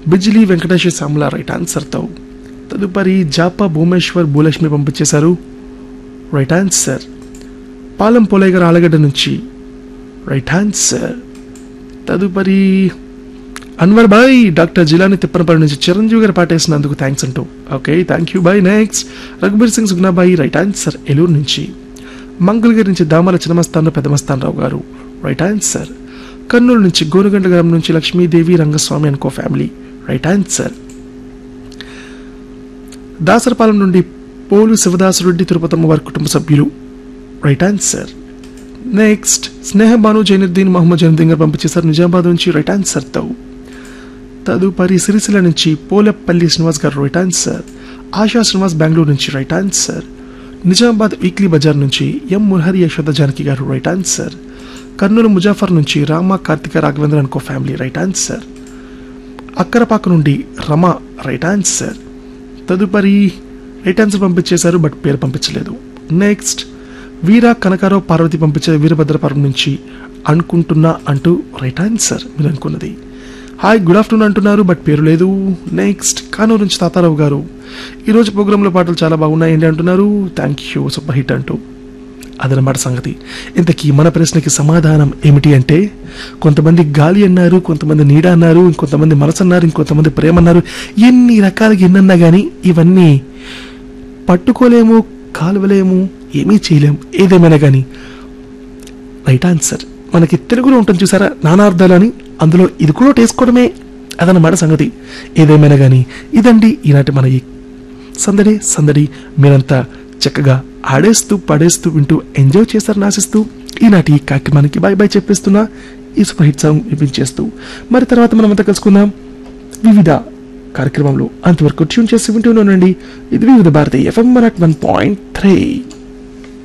Bijli Venkateswara Shyamala right ఆన్సర్తో తదుపరి జాపా భూమేశ్వర్ భూలక్ష్మి పంపించేశారు రైట్ ఆన్సర్ పాలెం పోలయ్య గారు ఆలగడ్డ నుంచి రైట్ ఆన్సర్ తదుపరి అన్వర్ బాయ్ డాక్టర్ జిలాని తిప్పనపల్లి నుంచి చిరంజీవి గారు పాటేసినందుకు థ్యాంక్స్ అంటూ okay thank you bye next Raghubir Singh Sugnabai right answer Eluru నుంచి మంగళగిరి నుంచి దామల చిన్నమస్తాన్ పెద్దమస్తాన్ రావు గారు రైట్ ఆన్సర్ కర్నూలు నుంచి గోనుగంట గ్రామం నుంచి లక్ష్మీదేవి రంగస్వామి అనుకో ఫ్యామిలీ రైట్ ఆన్సర్ దాసరపాలెం నుండి పోలు శివదాసరెడ్డి తిరుపతమ్మ వారి కుటుంబ సభ్యులు right answer next Sneha Banu Zainuddin Mohammed Zainuddin గారు పంపించేశారు నిజామాబాద్ నుంచి రైట్ ఆన్సర్తో తదుపరి సిరిసిల్ల నుంచి పోలపల్లి శ్రీనివాస్ గారు రైట్ ఆన్సర్ ఆశా శ్రీనివాస్ బెంగళూరు నుంచి right answer Nizamabad weekly bazaar నుంచి ఎం మురహరి యశోద జానకి గారు రైట్ ఆన్సర్ కర్నూలు ముజాఫర్ నుంచి రామ కార్తిక రాఘవేంద్ర అనుకో ఫ్యామిలీ రైట్ ఆన్సర్ అక్కరపాక నుండి రమ రైట్ ఆన్సర్ తదుపరి రైట్ ఆన్సర్ పంపించేశారు బట్ పేరు పంపించలేదు నెక్స్ట్ వీర కనకారావు పార్వతి పంపించే వీరభద్రపురం నుంచి అనుకుంటున్నా అంటూ రైట్ ఆన్సర్ మీరు అనుకున్నది హాయ్ గుడ్ ఆఫ్టర్నూన్ అంటున్నారు బట్ పేరు లేదు నెక్స్ట్ కానూరు నుంచి తాతారావు గారు ఈరోజు ప్రోగ్రాంలో పాటలు చాలా బాగున్నాయండి అంటున్నారు థ్యాంక్ యూ సూపర్ హిట్ అంటూ అదనమాట సంగతి ఇంతకీ మన ప్రశ్నకి సమాధానం ఏమిటి అంటే కొంతమంది గాలి అన్నారు కొంతమంది నీడ అన్నారు ఇంకొంతమంది మనసు అన్నారు ఇంకొంతమంది ప్రేమ అన్నారు ఎన్ని రకాలుగా ఎన్నన్నా కానీ ఇవన్నీ పట్టుకోలేము కాలువలేము ఏమీ చేయలేము ఏదేమైనా కానీ రైట్ ఆన్సర్ మనకి తెలుగులో ఉంటుంది చూసారా నానార్థాలు అని అందులో ఇది కూడా వేసుకోవడమే అదనమాట సంగతి ఏదేమైనా కానీ ఇదండి ఈనాటి మన ఈ సందడి సందడి మీరంతా చక్కగా ఆడేస్తూ పడేస్తూ వింటూ ఎంజాయ్ చేస్తారని ఆశిస్తూ ఈనాటి ఈ కార్యక్రమానికి బాయ్ బాయ్ చెప్పేస్తున్నా ఈ సూపర్ హిట్ సాంగ్ వినిపించేస్తూ మరి తర్వాత మనం అంతా కలుసుకుందాం వివిధ కార్యక్రమంలో అంతవరకు ట్యూన్ చేసి వింటూనే ఉండండి ఇది Vividh Bharati FM one point three